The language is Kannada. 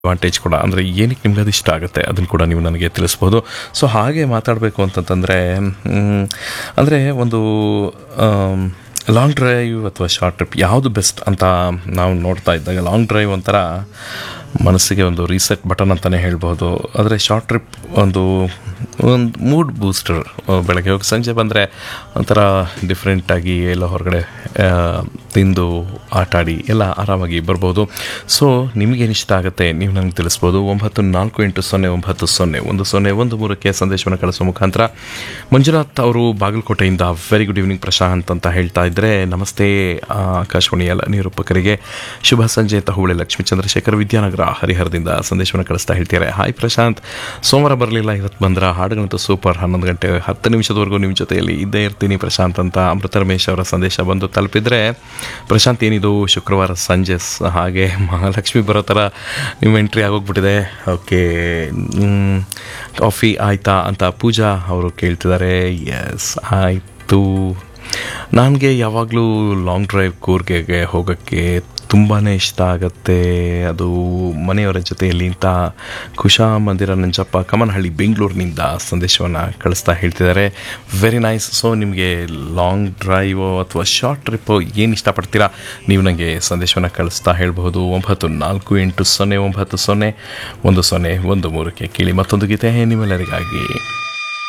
ಅಡ್ವಾಂಟೇಜ್ ಕೂಡ ಅಂದರೆ ಏನಕ್ಕೆ ನಿಮ್ಗೆ ಅದು ಇಷ್ಟ ಆಗುತ್ತೆ ಅದನ್ನು ಕೂಡ ನೀವು ನನಗೆ ತಿಳಿಸ್ಬೋದು ಸೊ ಹಾಗೆ ಮಾತಾಡಬೇಕು ಅಂತಂತಂದರೆ ಅಂದರೆ ಒಂದು ಲಾಂಗ್ ಡ್ರೈವ್ ಅಥವಾ ಶಾರ್ಟ್ ಟ್ರಿಪ್ ಯಾವುದು ಬೆಸ್ಟ್ ಅಂತ ನಾವು ನೋಡ್ತಾ ಇದ್ದಾಗ ಲಾಂಗ್ ಡ್ರೈವ್ ಒಂಥರ ಮನಸ್ಸಿಗೆ ಒಂದು ರೀಸೆಟ್ ಬಟನ್ ಅಂತಲೇ ಹೇಳ್ಬೋದು ಆದರೆ ಶಾರ್ಟ್ ಟ್ರಿಪ್ ಒಂದು ಒಂದು ಮೂಡ್ ಬೂಸ್ಟರ್ ಬೆಳಗ್ಗೆ ಹೋಗಿ ಸಂಜೆ ಬಂದರೆ ಒಂಥರ ಡಿಫ್ರೆಂಟಾಗಿ ಎಲ್ಲ ಹೊರಗಡೆ ಆ, ತಿಂದು ಆಟಾಡಿ ಎಲ್ಲ ಆರಾಮಾಗಿ ಬರ್ಬೋದು ಸೊ ನಿಮಗೇನು ಇಷ್ಟ ಆಗುತ್ತೆ ನೀವು ನನಗೆ ತಿಳಿಸ್ಬೋದು ಒಂಬತ್ತು ನಾಲ್ಕು ಎಂಟು ಸೊನ್ನೆ ಒಂಬತ್ತು ಸೊನ್ನೆ ಒಂದು ಸೊನ್ನೆ ಒಂದು ಮೂರಕ್ಕೆ ಸಂದೇಶವನ್ನು ಕಳಿಸೋ ಮುಖಾಂತರ ಮಂಜುನಾಥ್ ಅವರು ಬಾಗಲಕೋಟೆಯಿಂದ ವೆರಿ ಗುಡ್ ಈವ್ನಿಂಗ್ ಪ್ರಶಾಂತ್ ಅಂತ ಹೇಳ್ತಾ ಇದ್ದರೆ ನಮಸ್ತೆ ಆ, ಆಕಾಶವಾಣಿ ಎಲ್ಲ ನಿರೂಪಕರಿಗೆ ಶುಭ ಸಂಜೆ ಅಂತ ಹುಳೆ ಲಕ್ಷ್ಮೀ ಚಂದ್ರಶೇಖರ್ ವಿದ್ಯಾನಗರ ಹರಿಹರದಿಂದ ಸಂದೇಶವನ್ನು ಕಳಿಸ್ತಾ ಹೇಳ್ತಾರೆ ಹಾಯ್ ಪ್ರಶಾಂತ್ ಸೋಮವಾರ ಬರಲಿಲ್ಲ ಇವತ್ತು ಬಂದ್ರ ಹಾಡುಗಳಂತೂ ಸೂಪರ್ ಹನ್ನೊಂದು ಗಂಟೆ ಹತ್ತು ನಿಮಿಷದವರೆಗೂ ನಿಮ್ಮ ಜೊತೆಯಲ್ಲಿ ಇದ್ದೇ ಇರ್ತೀನಿ ಪ್ರಶಾಂತ್ ಅಂತ ಅಮೃತ ರಮೇಶ್ ಅವರ ಸಂದೇಶ ಬಂದು ತಲುಪಿದರೆ ಪ್ರಶಾಂತ್ ಏನಿದು ಶುಕ್ರವಾರ ಸಂಜೆ ಸ- ಹಾಗೆ ಮಹಾಲಕ್ಷ್ಮಿ ಬರೋ ಥರ ನಿಮ್ಮ ಎಂಟ್ರಿ ಆಗೋಗ್ಬಿಟ್ಟಿದೆ ಓಕೆ ಕಾಫಿ ಆಯ್ತಾ ಅಂತ ಪೂಜಾ ಅವರು ಕೇಳ್ತಿದ್ದಾರೆ ಎಸ್ ಆಯಿತು ನನಗೆ ಯಾವಾಗಲೂ ಲಾಂಗ್ ಡ್ರೈವ್ ಕೂರ್ಗೆಗೆ ಹೋಗೋಕ್ಕೆ ತುಂಬಾ ಇಷ್ಟ ಆಗುತ್ತೆ ಅದು ಮನೆಯವರ ಜೊತೆಯಲ್ಲಿ ಇಂಥ ಕುಶಾ ಮಂದಿರ ನಂಜಪ್ಪ ಕಮನಹಳ್ಳಿ ಬೆಂಗಳೂರಿನಿಂದ ಸಂದೇಶವನ್ನು ಕಳಿಸ್ತಾ ಹೇಳ್ತಿದ್ದಾರೆ ವೆರಿ ನೈಸ್ ಸೊ ನಿಮಗೆ ಲಾಂಗ್ ಡ್ರೈವೋ ಅಥವಾ ಶಾರ್ಟ್ ಟ್ರಿಪ್ಪೋ ಏನು ಇಷ್ಟಪಡ್ತೀರಾ ನೀವು ನನಗೆ ಸಂದೇಶವನ್ನು ಕಳಿಸ್ತಾ ಹೇಳ್ಬಹುದು ಒಂಬತ್ತು ನಾಲ್ಕು ಎಂಟು ಸೊನ್ನೆ ಒಂಬತ್ತು ಸೊನ್ನೆ ಒಂದು ಸೊನ್ನೆ ಒಂದು ಮೂರಕ್ಕೆ ಕೇಳಿ ಮತ್ತೊಂದು ಗೀತೆ ನಿಮ್ಮೆಲ್ಲರಿಗಾಗಿ